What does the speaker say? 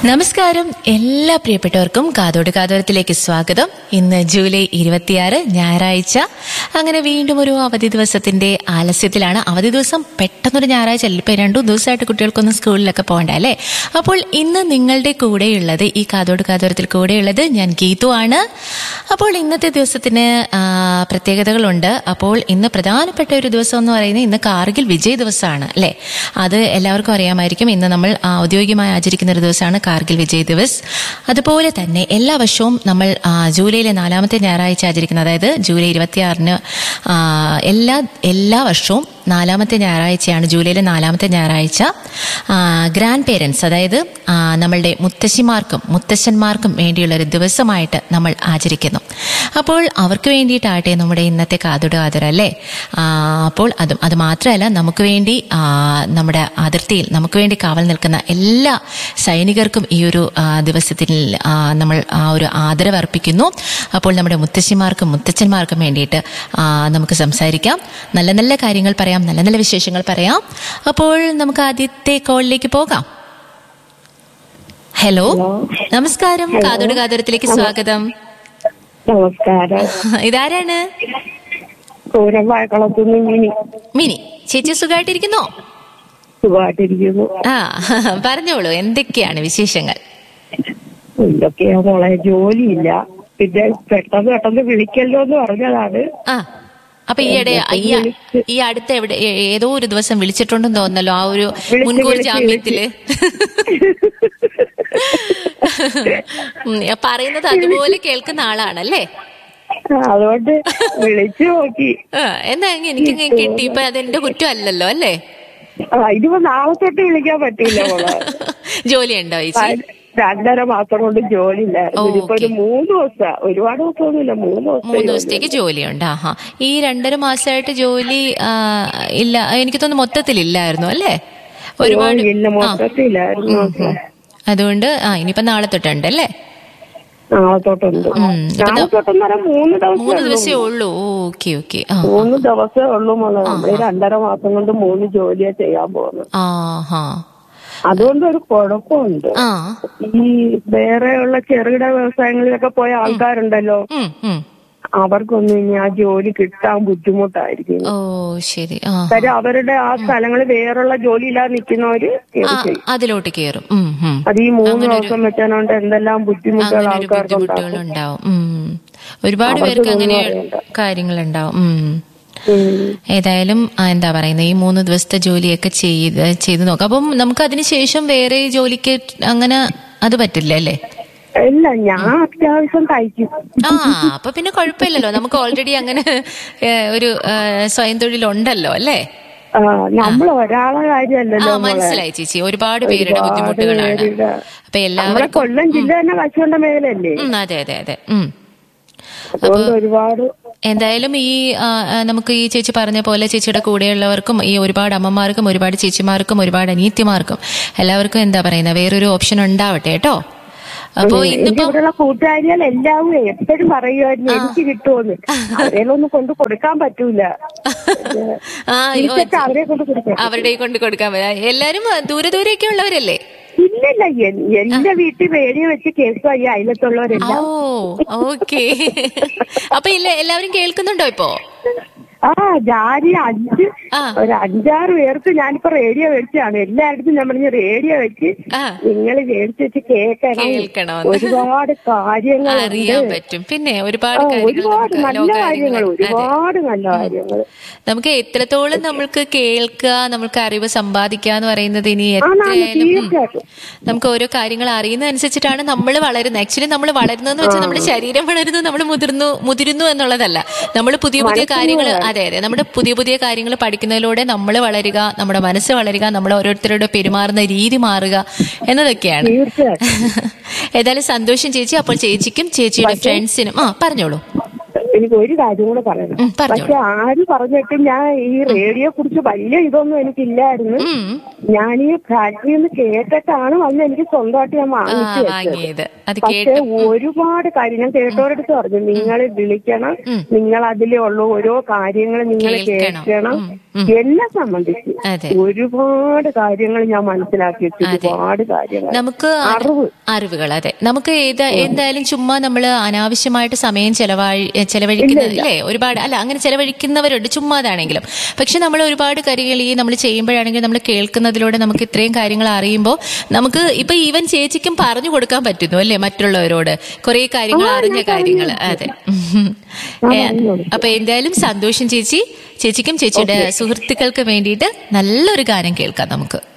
നമസ്കാരം എല്ലാ പ്രിയപ്പെട്ടവർക്കും കാതോട് കാതോരത്തിലേക്ക് സ്വാഗതം ഇന്ന് ജൂലൈ ഇരുപത്തിയാറ് ഞായറാഴ്ച അങ്ങനെ വീണ്ടും ഒരു അവധി ദിവസത്തിന്റെ ആലസ്യത്തിലാണ് അവധി ദിവസം പെട്ടെന്നൊരു ഞായറാഴ്ച അല്ല ഇപ്പൊ രണ്ടു ദിവസമായിട്ട് കുട്ടികൾക്കൊന്നും സ്കൂളിലൊക്കെ പോകണ്ട അല്ലേ അപ്പോൾ ഇന്ന് നിങ്ങളുടെ കൂടെയുള്ളത് ഈ കാതോട് കാതോരത്തിൽ കൂടെയുള്ളത് ഞാൻ ഗീതു ആണ് അപ്പോൾ ഇന്നത്തെ ദിവസത്തിന് ആ, പ്രത്യേകതകളുണ്ട് അപ്പോൾ ഇന്ന് പ്രധാനപ്പെട്ട ഒരു ദിവസം എന്ന് പറയുന്നത് ഇന്ന് കാർഗിൽ വിജയ് ദിവസമാണ് അല്ലേ അത് എല്ലാവർക്കും അറിയാമായിരിക്കും ഇന്ന് നമ്മൾ ആ, ഔദ്യോഗികമായി ആചരിക്കുന്ന ഒരു ദിവസമാണ് കാർഗിൽ വിജയ് ദിവസ് അതുപോലെ തന്നെ എല്ലാ വർഷവും നമ്മൾ ആ, ജൂലൈയിലെ നാലാമത്തെ ഞായറാഴ്ച ആചരിക്കുന്ന അതായത് ജൂലൈ ഇരുപത്തിയാറിന് ആ, എല്ലാ എല്ലാ വർഷവും നാലാമത്തെ ഞായറാഴ്ചയാണ് ജൂലൈയിലെ നാലാമത്തെ ഞായറാഴ്ച ഗ്രാൻഡ് പേരൻസ് അതായത് ആ, നമ്മളുടെ മുത്തശ്ശിമാർക്കും മുത്തശ്ശന്മാർക്കും വേണ്ടിയുള്ള ഒരു ദിവസമായിട്ട് നമ്മൾ ആചരിക്കുന്നു അപ്പോൾ അവർക്ക് വേണ്ടിയിട്ടാകട്ടെ നമ്മുടെ ഇന്നത്തെ കാതുട ആദരം അല്ലേ ആ, അപ്പോൾ അതും അത് മാത്രമല്ല നമുക്ക് വേണ്ടി ആ, നമ്മുടെ അതിർത്തിയിൽ നമുക്ക് വേണ്ടി കാവൽ നിൽക്കുന്ന എല്ലാ സൈനികർക്കും ഈ ഒരു ആ, ദിവസത്തിൽ ആ, നമ്മൾ ആ ഒരു ആദരവ് അർപ്പിക്കുന്നു അപ്പോൾ നമ്മുടെ മുത്തശ്ശിമാർക്കും മുത്തച്ഛന്മാർക്കും വേണ്ടിയിട്ട് ആ, നമുക്ക് സംസാരിക്കാം നല്ല നല്ല കാര്യങ്ങൾ പറയാം നല്ല നല്ല വിശേഷങ്ങൾ പറയാം അപ്പോൾ നമുക്ക് ആദ്യത്തെ കോളിലേക്ക് പോകാം ഹലോ നമസ്കാരം കാതോട് കാതോരത്തിലേക്ക് സ്വാഗതം നമസ്കാരം ഇതാരാണ് പൂരവാഴക്കുളത്തുനിന്ന് മിനി മിനി ചേച്ചി സുഖമായിട്ടിരിക്കുന്നോ സുഖമായിട്ടിരിക്കുന്നു ആ പറഞ്ഞോളൂ എന്തൊക്കെയാണ് വിശേഷങ്ങൾ എന്തൊക്കെയാ മോളെ ജോലിയില്ല പിന്നെ പെട്ടെന്ന് പെട്ടെന്ന് വിളിക്കല്ലോ എന്ന് പറഞ്ഞതാണ് ആ അപ്പൊ ഈയിടെ ഈ ഈ അടുത്ത എവിടെ ഏ- ഏതോ ഒരു ദിവസം വിളിച്ചിട്ടുണ്ടെന്ന് തോന്നല്ലോ ആ ഒരു വിളിച്ച് മുൻകൂർ വിളിച്ച് ജാമ്യത്തില് ഉം, പറയുന്നത് അതുപോലെ കേൾക്കുന്ന ആളാണല്ലേ അതുകൊണ്ട് വിളിച്ചു നോക്കി ആ, എന്നാ എനിക്ക് ഇങ്ങ് കിട്ടി ഇപ്പൊ അതെന്റെ കുറ്റമല്ലല്ലോ അല്ലേ ആ ഇതിപ്പോ നാളെ തൊട്ട് വിളിക്കാൻ പറ്റൂല മോളെ ജോലി ഉണ്ടോ ചേച്ചി രണ്ടര മാസം കൊണ്ട് ജോലി ഇല്ലായിരുന്നു ഓ, ഇതിപ്പോ ഒരു മൂന്ന് ദിവസം ഒരുപാട് ദിവസമൊന്നുമില്ല മൂന്ന് ദിവസം മൂന്ന് ദിവസത്തേക്ക് ജോലിയുണ്ട് ആഹാ ഈ രണ്ടര മാസമായിട്ട് ജോലി ആ, ഇല്ല എനിക്ക് തോന്നുന്നു മൊത്തത്തിലില്ലായിരുന്നു അല്ലേ ഒരുപാട് ഇല്ല ആ മൊത്തത്തിലായിരുന്നു ഉം. അതുകൊണ്ട് ആ ഇനിയിപ്പോ നാളെ തൊട്ടുണ്ട് അല്ലേ നാളെ തൊട്ടുണ്ട് ഉം. നാളെ തൊട്ടെന്ന് പറയാൻ മൂന്ന് മൂന്ന് ദിവസം ദിവസമേ ഉള്ളൂ ഓക്കെ ഓക്കെ ആ മൂന്ന് ദിവസമേ ഉള്ളൂ മോളെ നമ്മള് രണ്ടര മാസം കൊണ്ട് മൂന്ന് ജോലിയാ ചെയ്യാൻ പോകുന്നത് ആഹാ അതുകൊണ്ട് ഒരു കുഴപ്പമുണ്ട് ആ ഈ വേറെയുള്ള ചെറുകിട വ്യവസായങ്ങളിലൊക്കെ പോയ ആൾക്കാരുണ്ടല്ലോ ഉം, ഉം. അവർക്കൊന്നും ഇനി ആ ജോലി കിട്ടാൻ ബുദ്ധിമുട്ടായിരിക്കും ഓ ശരി ആ കാര്യം അവരുടെ ആ സ്ഥലങ്ങളിൽ വേറുള്ള ജോലി ഇല്ലാതെ നിൽക്കുന്നവര് ആ, ഇത് ചെയ്യും അതിലോട്ട് കേറും ഉം, ഉം. അത് ഈ മൂന്ന് ദിവസം വെച്ചതുകൊണ്ട് എന്തെല്ലാം ബുദ്ധിമുട്ടുകൾ അങ്ങനെ ഒരു ആൾക്കാർക്ക് ബുദ്ധിമുട്ടുകൾ ഉണ്ടാക്കും ഉണ്ടാവും ഉം. ഒരുപാട് അവർക്ക് പേർക്ക് അങ്ങനെ ഇതൊന്നും അറിയണ്ട. കാര്യങ്ങളുണ്ടാവും ഉം. ഉം. ഏതായാലും ആ, എന്താ പറയുന്നത് ഈ മൂന്ന് ദിവസത്തെ ജോലിയൊക്കെ ചെയ്ത് ചെയ്ത് നോക്കാം അപ്പം നമുക്ക് അതിന് ശേഷം വേറെ ജോലിക്ക് അങ്ങനെ അത് പറ്റില്ല അല്ലേ ഇല്ല ഞാൻ അത്യാവശ്യം തയ്ക്കും ആ അപ്പൊ പിന്നെ കുഴപ്പമില്ലല്ലോ നമുക്ക് ഓൾറെഡി അങ്ങനെ ഏ, ഒരു ഏ, സ്വയം തൊഴിലുണ്ടല്ലോ അല്ലേ ആ, നമ്മൾ ഒരാളെ ആ കാര്യമല്ലല്ലോ മോളെ മനസ്സിലായി ചേച്ചി ഒരുപാട് പേരുടെ ഒരുപാട് ബുദ്ധിമുട്ടുകളാണ് പേരുടെ. അപ്പൊ നമ്മളെ എല്ലാവർക്കും കൊല്ലം ജില്ല തന്നെ കശുവണ്ട മേഖലയല്ലേ ഉം, അതെ അതെ അതെ ഉം അതുകൊണ്ട് ഒരുപാട് എന്തായാലും ഈ ആ, ആ, നമുക്ക് ഈ ചേച്ചി പറഞ്ഞ പോലെ ചേച്ചിയുടെ കൂടെയുള്ളവർക്കും ഈ ഒരുപാട് അമ്മമാർക്കും ഒരുപാട് ചേച്ചിമാർക്കും ഒരുപാട് അനിയത്തിമാർക്കും എല്ലാവർക്കും എന്താ പറയുന്നത് വേറൊരു ഓപ്ഷൻ ഉണ്ടാവട്ടെ കേട്ടോ അപ്പോ എന്റെ ഇന്നിപ്പം ഇവിടെയുള്ള കൂട്ടുകാരികൾ എല്ലാവരും എപ്പോഴും പറയുമായിരുന്നു എനിക്ക് കിട്ടുമെന്ന് അവരെയൊന്നും കൊണ്ട് കൊടുക്കാൻ പറ്റൂല ആ അയ്യോ, തിരിച്ചൊക്കെ അവരെ കൊണ്ട് കൊടുക്കാം അവരുടെ കൊണ്ട് കൊടുക്കാൻ പറ്റാ എല്ലാരും ദൂരെ ദൂരെയൊക്കെ ഉള്ളവരല്ലേ ഇല്ലല്ല എൻ- എന്റെ വീട്ടിൽ റേഡിയോ വെച്ച് കേൾക്കുക ഈ ഓ അയലത്തുള്ളവരെല്ലാം ഓക്കെ അപ്പൊ ഇല്ല എല്ലാവരും കേൾക്കുന്നുണ്ടോ ഇപ്പോ ആ ജാരി അഞ്ച് ആ. ഒരു അഞ്ചാറ് പേർക്ക് ഞാനിപ്പോ റേഡിയോ വെച്ചാണ് എല്ലായിടത്തും ഞാൻ പറഞ്ഞ റേഡിയോ വെച്ച് ആ നിങ്ങൾ മേടിച്ച് വെച്ച് കേൾക്കണം കേൾക്കണമെന്ന്. ഒരുപാട് കാര്യങ്ങളുണ്ട് അറിയാൻ പറ്റും പിന്നെ ഒരുപാട് ആ, കാര്യങ്ങൾ ഒരുപാട് നമുക്ക് നല്ല കാര്യങ്ങൾ ലോകകാര്യങ്ങൾ അതെ ഒരുപാട് നല്ല കാര്യങ്ങൾ നമുക്ക് എത്രത്തോളം നമ്മൾക്ക് കേൾക്കുക നമ്മൾക്ക് അറിവ് സമ്പാദിക്കുക എന്ന് പറയുന്നത് ഇനി ആണാണ് എത്രയായാലും ഉം, തീർച്ചയായിട്ടും നമുക്ക് ഓരോ കാര്യങ്ങൾ അറിയുന്ന അനുസരിച്ചിട്ടാണ് നമ്മൾ വളരുന്നത് ആക്ച്വലി നമ്മൾ വളരുന്നതെന്ന് വെച്ചാൽ നമ്മുടെ ശരീരം വളരുന്നു നമ്മൾ മുതിർന്നു മുതിരുന്നു എന്നുള്ളതല്ല നമ്മൾ പുതിയ പുതിയ കാര്യങ്ങൾ അതെ അതെ നമ്മുടെ പുതിയ പുതിയ കാര്യങ്ങൾ പഠിക്കുന്നതിലൂടെ നമ്മൾ വളരുക നമ്മുടെ മനസ്സ് വളരുക നമ്മൾ ഓരോരുത്തരോട് പെരുമാറുന്ന രീതി മാറുക എന്നതൊക്കെയാണ് തീർച്ചയായിട്ടും ഏതായാലും സന്തോഷം ചേച്ചി അപ്പോൾ ചേച്ചിക്കും ചേച്ചിയുടെ ഫ്രണ്ട്സിനും ആ പറഞ്ഞോളൂ എനിക്ക് ഒരു കാര്യം കൂടെ പറയണം ഉം, പറഞ്ഞോളൂ. പക്ഷെ ആര് പറഞ്ഞിട്ടും ഞാൻ ഈ റേഡിയോ കുറിച്ച് വലിയ ഇതൊന്നും എനിക്കില്ലായിരുന്നു ഉം. ഞാൻ ഈ ഫാക്ടറിയിൽ നിന്ന് കേട്ടിട്ടാണ് വന്ന് എനിക്ക് സ്വന്തമായിട്ട് ഞാൻ ആ, വാങ്ങിച്ചു വെച്ചത് വാങ്ങിയത് അത് പക്ഷെ കേട്ട് ഒരുപാട് കാര്യം ഞാൻ കേട്ടോരടുത്ത് പറഞ്ഞു നിങ്ങൾ വിളിക്കണം ഉം. നിങ്ങൾ അതിലുള്ള ഓരോ കാര്യങ്ങൾ നിങ്ങൾ കേൾക്കണം. കേൾക്കണം ഉം, ഉം. എന്നെ സംബന്ധിച്ച് അതെ. ഒരുപാട് കാര്യങ്ങൾ ഞാൻ മനസ്സിലാക്കി വെച്ചു ഒരുപാട് കാര്യങ്ങൾ നമുക്ക് അ- അറിവ്. അറിവുകൾ അതെ നമുക്ക് ഏത് എന്തായാലും ചുമ്മാ നമ്മൾ അനാവശ്യമായിട്ട് സമയം ചെലവഴി ചെലവഴിക്കുന്ന അല്ലേ ഒരുപാട് അല്ല അങ്ങനെ ചെലവഴിക്കുന്നവരുണ്ട് ചുമ്മാതാണെങ്കിലും പക്ഷെ നമ്മൾ ഒരുപാട് കാര്യങ്ങൾ ഈ നമ്മൾ ചെയ്യുമ്പോഴാണെങ്കിലും നമ്മൾ കേൾക്കുന്നതിലൂടെ നമുക്ക് ഇത്രയും കാര്യങ്ങൾ അറിയുമ്പോൾ നമുക്ക് ഇപ്പൊ ഈവൻ ചേച്ചിക്കും പറഞ്ഞു കൊടുക്കാൻ പറ്റുന്നു അല്ലേ മറ്റുള്ളവരോട് കുറെ കാര്യങ്ങൾ അറിഞ്ഞ കാര്യങ്ങൾ അതെ ഏ, അപ്പൊ എന്തായാലും സന്തോഷം ചേച്ചി ചേച്ചിക്കും ചേച്ചിയുടെ സുഹൃത്തുക്കൾക്ക് വേണ്ടിയിട്ട് നല്ലൊരു ഗാനം കേൾക്കാം നമുക്ക്